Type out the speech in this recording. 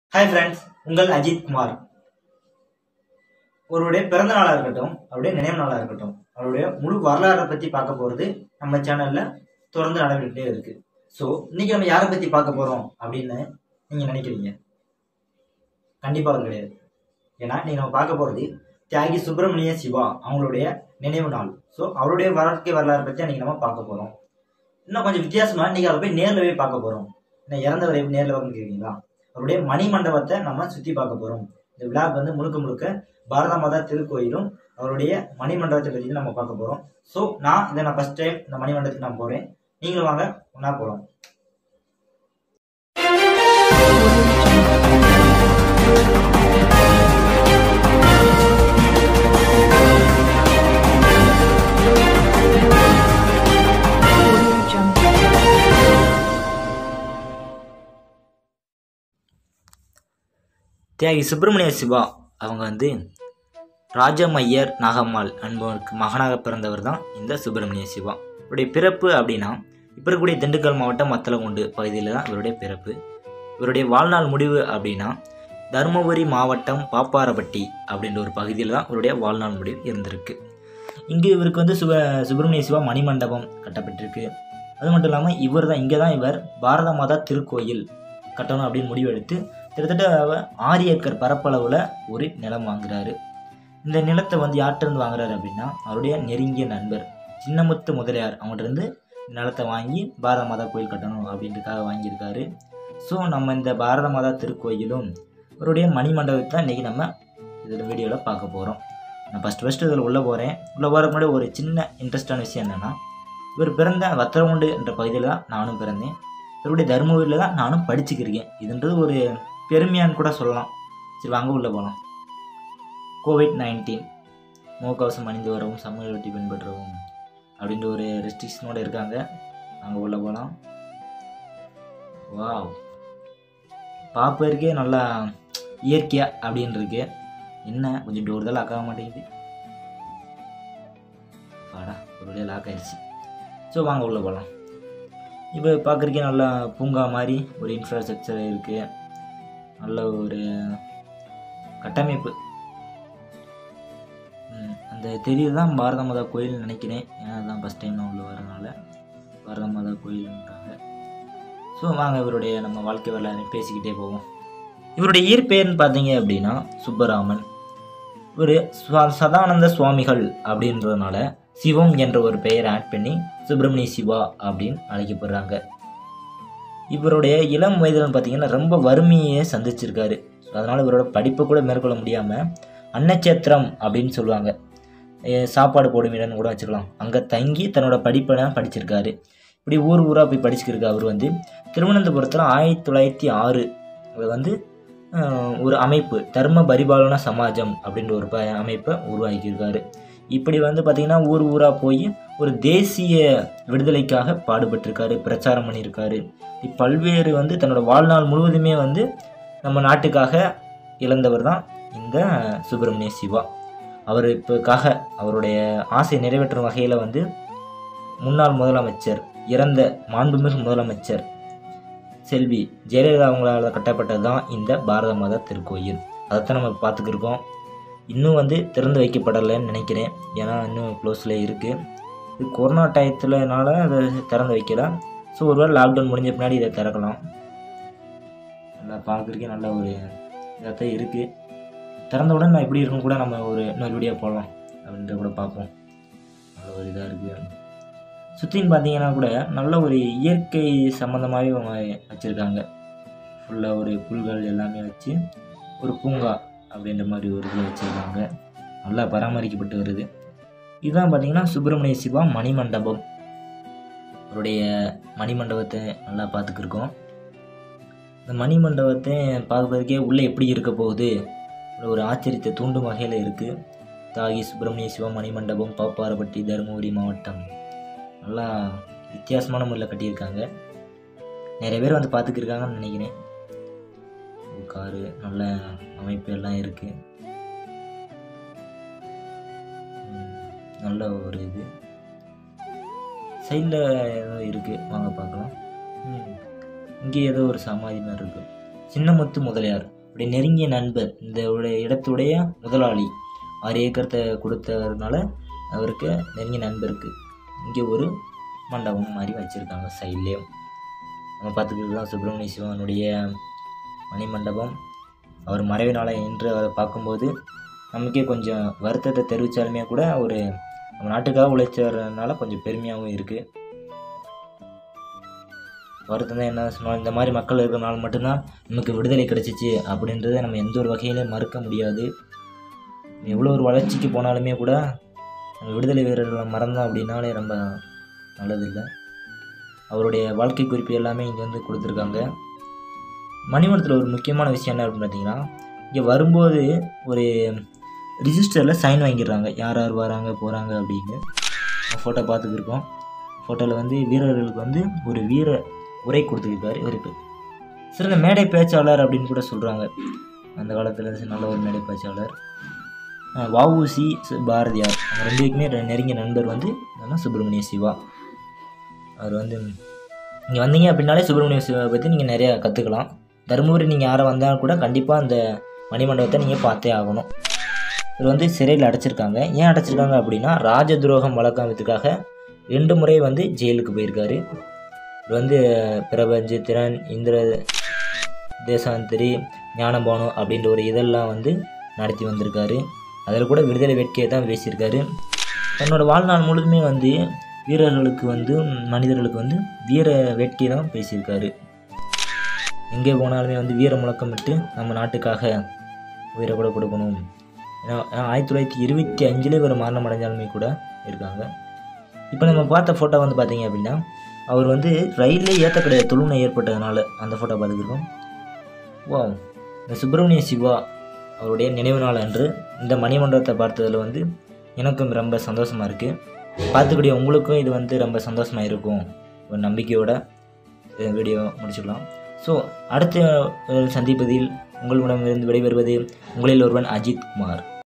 Hi friends உங்கள் அஜித் குமார் ஒருவருடைய பிறந்த நாளாக இருக்கட்டும் அவருடைய நினைவு நாளாக இருக்கட்டும் அவருடைய முழு வரலாறை பற்றி பார்க்க போகிறது நம்ம சேனலில் தொடர்ந்து நடந்துகிட்டே இருக்கு ஸோ இன்னைக்கு நம்ம யாரை பற்றி பார்க்க போகிறோம் அப்படின்னு நீங்கள் நினைக்கிறீங்க கண்டிப்பாக அது கிடையாது ஏன்னா இன்னைக்கு நம்ம பார்க்க போகிறது தியாகி சுப்பிரமணிய சிவா அவங்களுடைய நினைவு நாள் ஸோ அவருடைய வாழ்க்கை வரலாறை பற்றி அன்றைக்கி நம்ம பார்க்க போகிறோம் இன்னும் கொஞ்சம் வித்தியாசமாக இன்றைக்கி அதை போய் நேரில் போய் பார்க்க போகிறோம் இன்னும் இறந்தவரை நேரில் வரணும் கேட்குறீங்களா அவருடைய மணி மண்டபத்தை நம்ம சுற்றி பார்க்க போகிறோம் இந்த விழாக்கு வந்து முழுக்க முழுக்க பாரத மாதா திருக்கோயிலும் அவருடைய மணி மண்டபத்தை பற்றி நம்ம பார்க்க போகிறோம் ஸோ நான் இதை நான் ஃபஸ்ட் டைம் இந்த மணி மண்டபத்துக்கு நான் போகிறேன் நீங்களும் வாங்க ஒன்றா போகலாம் தியாகி சுப்பிரமணிய சிவா அவங்க வந்து ராஜமையர் நாகம்மாள் என்பவருக்கு மகனாக பிறந்தவர் தான் இந்த சுப்பிரமணிய சிவா இவருடைய பிறப்பு அப்படின்னா இப்போ இருக்கக்கூடிய திண்டுக்கல் மாவட்டம் மத்தலகுண்டு பகுதியில் தான் இவருடைய பிறப்பு இவருடைய வாழ்நாள் முடிவு அப்படின்னா தருமபுரி மாவட்டம் பாப்பாரப்பட்டி அப்படின்ற ஒரு பகுதியில் தான் இவருடைய வாழ்நாள் முடிவு இருந்திருக்கு இங்கு இவருக்கு வந்து சுப சுப்பிரமணிய சிவா மணிமண்டபம் கட்டப்பட்டிருக்கு அது மட்டும் இல்லாமல் இவர் தான் இங்கே தான் இவர் பாரத மாதா திருக்கோயில் கட்டணும் அப்படின்னு முடிவெடுத்து கிட்டத்தட்ட அவர் ஆறு ஏக்கர் பரப்பளவில் ஒரு நிலம் வாங்குறாரு இந்த நிலத்தை வந்து யார்கிட்டருந்து வாங்குறாரு அப்படின்னா அவருடைய நெருங்கிய நண்பர் சின்னமுத்து முதலியார் அவங்கள்ட்ட நிலத்தை வாங்கி பாரத மாதா கோயில் கட்டணும் அப்படின்றதுக்காக வாங்கியிருக்காரு ஸோ நம்ம இந்த பாரத மாதா திருக்கோயிலும் அவருடைய மணி மண்டபத்தை இன்றைக்கி நம்ம இதில் வீடியோவில் பார்க்க போகிறோம் நான் ஃபஸ்ட்டு ஃபஸ்ட்டு இதில் உள்ளே போகிறேன் உள்ளே போகிறதுக்கு முன்னாடி ஒரு சின்ன இன்ட்ரெஸ்டான விஷயம் என்னென்னா இவர் பிறந்த வத்திரகுண்டு என்ற பகுதியில் தான் நானும் பிறந்தேன் இவருடைய தருமபுரியில் தான் நானும் படிச்சுக்கிருக்கேன் இதுன்றது ஒரு பெருமையான்னு கூட சொல்லலாம் சரி வாங்க உள்ளே போகலாம் கோவிட் நைன்டீன் முகக்கவசம் அணிந்து வரவும் சமூக வெட்டி பின்பற்றவும் அப்படின்ற ஒரு ரெஸ்ட்ரிக்ஷனோடு இருக்காங்க அங்கே உள்ளே போகலாம் வாவ் பார்ப்பதற்கே நல்லா இயற்கையாக அப்படின்னு இருக்கு என்ன கொஞ்சம் டோர் தான் லாக் ஆக மாட்டேங்குது வாடா ஒரு வழியாக லாக் ஆயிடுச்சு ஸோ வாங்க உள்ளே போகலாம் இப்போ பார்க்குறக்கே நல்லா பூங்கா மாதிரி ஒரு இன்ஃப்ராஸ்ட்ரக்சர் இருக்குது நல்ல ஒரு கட்டமைப்பு ம், அந்த தெரியுது தான் பாரத மாதா கோயில்னு நினைக்கிறேன் ஏன்னா அதுதான் ஃபஸ்ட் டைம் நான் உள்ள வரனால பாரத மாதா கோயில்ன்றாங்க ஸோ வாங்க இவருடைய நம்ம வாழ்க்கை வரலாறு பேசிக்கிட்டே போவோம் இவருடைய இயற்பெயர்னு பார்த்தீங்க அப்படின்னா சுப்பராமன் ஒரு சுவா- சதானந்த சுவாமிகள் அப்படின்றதுனால சிவம் என்ற ஒரு பெயரை ஆட் பண்ணி சுப்பிரமணிய சிவா அப்படின்னு அழைக்கப்படுறாங்க இவருடைய இளம் வயதில் பார்த்தீங்கன்னா ரொம்ப வறுமையை சந்திச்சிருக்காரு ஸோ அதனால் இவரோட படிப்பை கூட மேற்கொள்ள முடியாமல் அன்னச்சேத்திரம் அப்படின்னு சொல்லுவாங்க எ, சாப்பாடு போடும் இடம்னு கூட வச்சுக்கலாம் அங்கே தங்கி தன்னோட படிப்பை படிச்சிருக்காரு இப்படி ஊர் ஊராக போய் படிச்சுக்கிருக்க அவர் வந்து திருவனந்தபுரத்தில் ஆயிரத்தி தொள்ளாயிரத்தி ஆறு வந்து அஹ், ஒரு அமைப்பு தர்ம பரிபாலன சமாஜம் அப்படின்ற ஒரு ப அமைப்பை உருவாக்கியிருக்காரு இப்படி வந்து பார்த்திங்கன்னா ஊர் ஊராக போய் ஒரு தேசிய விடுதலைக்காக பாடுபட்டிருக்காரு பிரச்சாரம் பண்ணியிருக்காரு இப்படி பல்வேறு வந்து தன்னோட வாழ்நாள் முழுவதுமே வந்து நம்ம நாட்டுக்காக இழந்தவர் தான் இந்த சுப்பிரமணிய சிவா அவர் இப்போக்காக அவருடைய ஆசை நிறைவேற்றும் வகையில் வந்து முன்னாள் முதலமைச்சர் இறந்த மாண்புமிகு முதலமைச்சர் செல்வி ஜெயலலிதா அவங்களால் கட்டப்பட்டது தான் இந்த பாரத மாதா திருக்கோயில் அதைத்தான் நம்ம பார்த்துக்கிருக்கோம் இன்னும் வந்து திறந்து வைக்கப்படலைன்னு நினைக்கிறேன் ஏன்னா இன்னும் க்ளோஸில் இருக்குது இது கொரோனா டயத்துலனால அதை திறந்து வைக்கல ஸோ ஒருவேளை லாக்டவுன் முடிஞ்ச பின்னாடி இதை திறக்கலாம் நல்லா பார்க்குறதுக்கே நல்ல ஒரு இதாக இருக்குது திறந்த உடனே நான் எப்படி இருக்கும் கூட நம்ம ஒரு இன்னொரு வீடியோ போடலாம் அப்படின்ற கூட பார்ப்போம் நல்ல ஒரு இதாக இருக்குது சுற்றின்னு பார்த்தீங்கன்னா கூட நல்ல ஒரு இயற்கை சம்மந்தமாகவே அவங்க வச்சுருக்காங்க ஃபுல்லாக ஒரு புல்கள் எல்லாமே வச்சு ஒரு பூங்கா அப்படின்ற மாதிரி ஒரு இதில் வச்சுருக்காங்க நல்லா பராமரிக்கப்பட்டு வருது இதுதான் பார்த்தீங்கன்னா சுப்பிரமணிய சிவா மணிமண்டபம் அவருடைய மணிமண்டபத்தை நல்லா பார்த்துக்கிருக்கோம் இந்த மணிமண்டபத்தை பார்க்குறதுக்கே உள்ளே எப்படி இருக்க போகுது ஒரு ஆச்சரியத்தை தூண்டும் வகையில் இருக்குது தாகி சுப்பிரமணிய சிவா மணிமண்டபம் பாப்பாரப்பட்டி தருமபுரி மாவட்டம் நல்லா வித்தியாசமான முறையில் கட்டியிருக்காங்க நிறைய பேர் வந்து பார்த்துக்கிருக்காங்கன்னு நினைக்கிறேன் காரு நல்ல அமைப்பு எல்லாம் இருக்குது நல்ல ஒரு இது சைடில் ஏதோ இருக்குது வாங்க பார்க்கலாம் ம். இங்கே ஏதோ ஒரு சமாதி மாதிரி இருக்கு சின்னமுத்து முதலியார் இப்படி நெருங்கிய நண்பர் இந்த உடைய இடத்துடைய முதலாளி ஆறு ஏக்கரத்தை கொடுத்ததுனால அவருக்கு நெருங்கிய நண்பருக்கு இங்கே ஒரு மண்டபம் மாதிரி வச்சுருக்காங்க சைட்லேயும் நம்ம பார்த்துக்கிட்டு தான் சுப்பிரமணிய சிவனுடைய மணிமண்டபம் அவர் மறைவினால என்று அவரை பார்க்கும்போது நமக்கே கொஞ்சம் வருத்தத்தை தெரிவித்தாலுமே கூட ஒரு நம்ம நாட்டுக்காக உழைச்சதுனால கொஞ்சம் பெருமையாகவும் இருக்குது வருத்தம் தான் என்ன சொன்னாலும் இந்த மாதிரி மக்கள் இருக்கிறனால மட்டும்தான் நமக்கு விடுதலை கிடைச்சிச்சு அப்படின்றத நம்ம எந்த ஒரு வகையிலும் மறுக்க முடியாது எவ்வளோ ஒரு வளர்ச்சிக்கு போனாலுமே கூட நம்ம விடுதலை வீரர்களை மறந்தோம் அப்படின்னாலே ரொம்ப நல்லதில்லை அவருடைய வாழ்க்கை குறிப்பு எல்லாமே இங்கே வந்து கொடுத்துருக்காங்க மணிமண்டலத்தில் ஒரு முக்கியமான விஷயம் என்ன அப்படின்னு பார்த்தீங்கன்னா இங்கே வரும்போது ஒரு ரிஜிஸ்டரில் சைன் வாங்கிடுறாங்க யார் யார் வராங்க போகிறாங்க அப்படின்னு ஃபோட்டோ பார்த்துக்கிருக்கோம் ஃபோட்டோவில் வந்து வீரர்களுக்கு வந்து ஒரு வீர உரை கொடுத்துருக்காரு இவருக்கு சிறந்த மேடை பேச்சாளர் அப்படின்னு கூட சொல்கிறாங்க அந்த காலத்தில் நல்ல ஒரு மேடை பேச்சாளர் அஹ் வஉசி சு- பாரதியார் அவங்க ரெண்டு பேருக்குமே ரெ- நெருங்கிய நண்பர் வந்து என்னன்னா சுப்பிரமணிய சிவா அவர் வந்து இங்கே வந்தீங்க அப்படின்னாலே சுப்பிரமணிய சிவா பற்றி நீங்கள் நிறையா கற்றுக்கலாம் தருமபுரி நீங்கள் யாரை வந்தாலும் கூட கண்டிப்பாக அந்த மணிமண்டபத்தை நீங்கள் பார்த்தே ஆகணும் இவர் வந்து சிறையில் அடைச்சிருக்காங்க ஏன் அடைச்சிருக்காங்க அப்படின்னா ராஜ துரோகம் வழக்கத்துக்காக ரெண்டு முறை வந்து ஜெயிலுக்கு போயிருக்காரு இவர் வந்து பிரபஞ்சத்திரன் இந்திர தேசாந்திரி ஞானபானு அப்படின்ற ஒரு இதெல்லாம் வந்து நடத்தி வந்திருக்காரு அதில் கூட விடுதலை வேட்கையை தான் பேசியிருக்காரு தன்னோட வாழ்நாள் முழுதுமே வந்து வீரர்களுக்கு வந்து மனிதர்களுக்கு வந்து வீர வேட்கை தான் பேசியிருக்காரு எங்கே போனாலுமே வந்து வீர முழக்கமிட்டு நம்ம நாட்டுக்காக உயிரை கூட கொடுக்கணும் ஏன்னா ஏன்னா ஆயிரத்தி தொள்ளாயிரத்தி இருபத்தி அஞ்சில் இவர் மரணம் அடைஞ்சாலுமே கூட இருக்காங்க இப்போ நம்ம பார்த்த ஃபோட்டோ வந்து பார்த்தீங்க அப்படின்னா அவர் வந்து ரயிலே ஏற்றக்கூடிய தொழுநை ஏற்பட்டதுனால அந்த ஃபோட்டோ பார்த்துக்கிருக்கோம் வா இந்த சுப்பிரமணிய சிவா அவருடைய நினைவு நாள் அன்று இந்த மணிமண்டபத்தை பார்த்ததில் வந்து எனக்கும் ரொம்ப சந்தோஷமாக இருக்குது பார்த்துக்கூடிய உங்களுக்கும் இது வந்து ரொம்ப சந்தோஷமாக இருக்கும் ஒரு நம்பிக்கையோட இந்த வீடியோ முடிச்சுக்கலாம் ஸோ அடுத்த அஹ், சந்திப்பதில் உங்களிடமிருந்து விடைபெறுவது உங்களில் ஒருவன் அஜித் குமார்